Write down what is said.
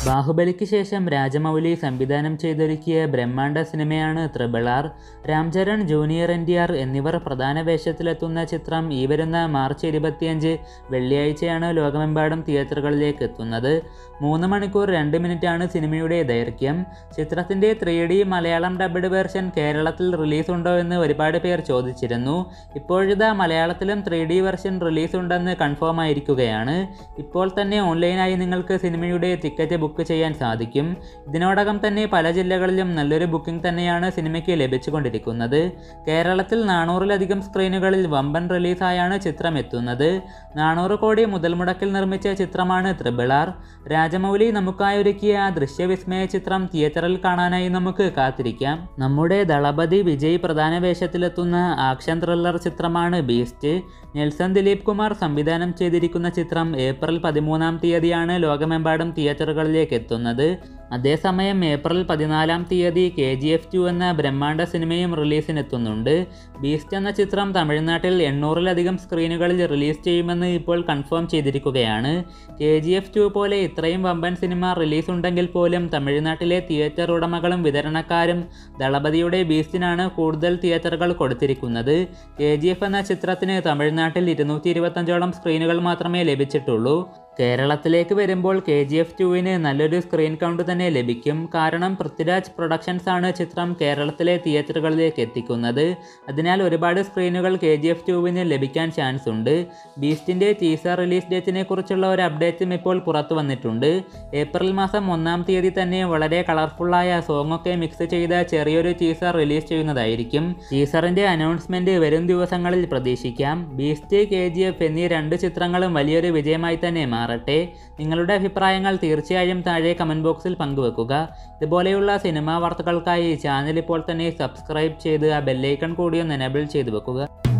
ബാഹുബലിക്ക് ശേഷം രാജമൗലി സംവിധാനം ചെയ്തൊരുക്കിയ ബ്രഹ്മാണ്ഡ സിനിമയാണ് triple R Ramcharan junior N T R എന്നിവർ പ്രധാന വേഷത്തിലെത്തുന്ന ചിത്രം ഈ വരുന്ന മാർച്ച് ഇരുപത്തിയഞ്ച് വെള്ളിയാഴ്ചയാണ് ലോകമെമ്പാടും തിയേറ്ററുകളിലേക്ക് എത്തുന്നത് മൂന്ന് മണിക്കൂർ രണ്ട് മിനിറ്റാണ് സിനിമയുടെ ദൈർഘ്യം ചിത്രത്തിൻ്റെ three D Malayalam dubbed version കേരളത്തിൽ റിലീസ് ഉണ്ടോ എന്ന് ഒരുപാട് പേർ ചോദിച്ചിരുന്നു ഇപ്പോഴിതാ മലയാളത്തിലും ത്രീ ഡി വെർഷൻ റിലീസ് ഉണ്ടെന്ന് കൺഫേം ആയിരിക്കുകയാണ് ഇപ്പോൾ തന്നെ ഓൺലൈനായി നിങ്ങൾക്ക് സിനിമയുടെ ടിക്കറ്റ് ബുക്ക് ചെയ്യാൻ സാധിക്കും ഇതിനോടകം തന്നെ പല ജില്ലകളിലും നല്ലൊരു ബുക്കിംഗ് തന്നെയാണ് സിനിമയ്ക്ക് ലഭിച്ചുകൊണ്ടിരിക്കുന്നത് കേരളത്തിൽ നാനൂറിലധികം സ്ക്രീനുകളിൽ വമ്പൻ റിലീസായാണ് ചിത്രം എത്തുന്നത് നാനൂറ് കോടി മുതൽ മുടക്കിൽ നിർമ്മിച്ച ചിത്രമാണ് ത്രിബിൾ ആർ രാജമൗലി നമുക്കായി ഒരുക്കിയ ആ ദൃശ്യവിസ്മയ ചിത്രം തിയേറ്ററിൽ കാണാനായി നമുക്ക് കാത്തിരിക്കാം നമ്മുടെ ദളപതി വിജയ് പ്രധാന വേഷത്തിലെത്തുന്ന ആക്ഷൻ ത്രില്ലർ ചിത്രമാണ് ബീസ്റ്റ് നെൽസൺ ദിലീപ് കുമാർ സംവിധാനം ചെയ്തിരിക്കുന്ന ചിത്രം ഏപ്രിൽ പതിമൂന്നാം തീയതിയാണ് ലോകമെമ്പാടും തിയേറ്ററുകളിലേക്ക് എത്തുന്നത് അതേസമയം ഏപ്രിൽ പതിനാലാം തീയതി കെ ജി എഫ് ടു എന്ന ബ്രഹ്മാണ്ഡ സിനിമയും റിലീസിനെത്തുന്നുണ്ട് ബീസ്റ്റ് എന്ന ചിത്രം തമിഴ്നാട്ടിൽ എണ്ണൂറിലധികം സ്ക്രീനുകളിൽ റിലീസ് ചെയ്യുമെന്ന് ഇപ്പോൾ കൺഫേം ചെയ്തിരിക്കുകയാണ് കെ ജി എഫ് ടു പോലെ ഇത്രയും വമ്പൻ സിനിമ റിലീസ് ഉണ്ടെങ്കിൽ പോലും തമിഴ്നാട്ടിലെ തിയേറ്റർ ഉടമകളും വിതരണക്കാരും ദളപതിയുടെ ബീസ്റ്റിനാണ് കൂടുതൽ തിയേറ്ററുകൾ കൊടുത്തിരിക്കുന്നത് കെ ജി എഫ് എന്ന ചിത്രത്തിന് തമിഴ്നാട്ടിൽ ഇരുന്നൂറ്റി ഇരുപത്തഞ്ചോളം സ്ക്രീനുകൾ മാത്രമേ ലഭിച്ചിട്ടുള്ളൂ കേരളത്തിലേക്ക് വരുമ്പോൾ കെ ജി എഫ് ടുവിന് നല്ലൊരു സ്ക്രീൻ കൗണ്ട് തന്നെ ലഭിക്കും കാരണം പൃഥ്വിരാജ് പ്രൊഡക്ഷൻസ് ആണ് ചിത്രം കേരളത്തിലെ തിയേറ്ററുകളിലേക്ക് എത്തിക്കുന്നത് അതിനാൽ ഒരുപാട് സ്ക്രീനുകൾ കെ ജി എഫ് ടുവിന് ലഭിക്കാൻ ചാൻസ് ഉണ്ട് ബീസ്റ്റിൻ്റെ ടീസർ റിലീസ് ഡേറ്റിനെ കുറിച്ചുള്ള ഒരു അപ്ഡേറ്റും ഇപ്പോൾ പുറത്തു വന്നിട്ടുണ്ട് ഏപ്രിൽ മാസം ഒന്നാം തീയതി തന്നെ വളരെ കളർഫുള്ളായ സോങ്ങൊക്കെ മിക്സ് ചെയ്ത ചെറിയൊരു ടീസർ റിലീസ് ചെയ്യുന്നതായിരിക്കും ടീസറിൻ്റെ അനൗൺസ്മെൻറ്റ് വരും ദിവസങ്ങളിൽ പ്രതീക്ഷിക്കാം ബീസ്റ്റ് കെ ജി എഫ് എന്നീ രണ്ട് ചിത്രങ്ങളും വലിയൊരു വിജയമായി തന്നെ മാറട്ടെ നിങ്ങളുടെ അഭിപ്രായങ്ങൾ തീർച്ചയായും താഴെ കമൻറ്റ് ബോക്സിൽ പങ്കുവെക്കുക ഇതുപോലെയുള്ള സിനിമാ വാർത്തകൾക്കായി ചാനൽ ഇപ്പോൾ തന്നെ സബ്സ്ക്രൈബ് ചെയ്ത് ആ ബെല്ലൈക്കൺ കൂടി ഒന്ന് എനേബിൾ ചെയ്തു വെക്കുക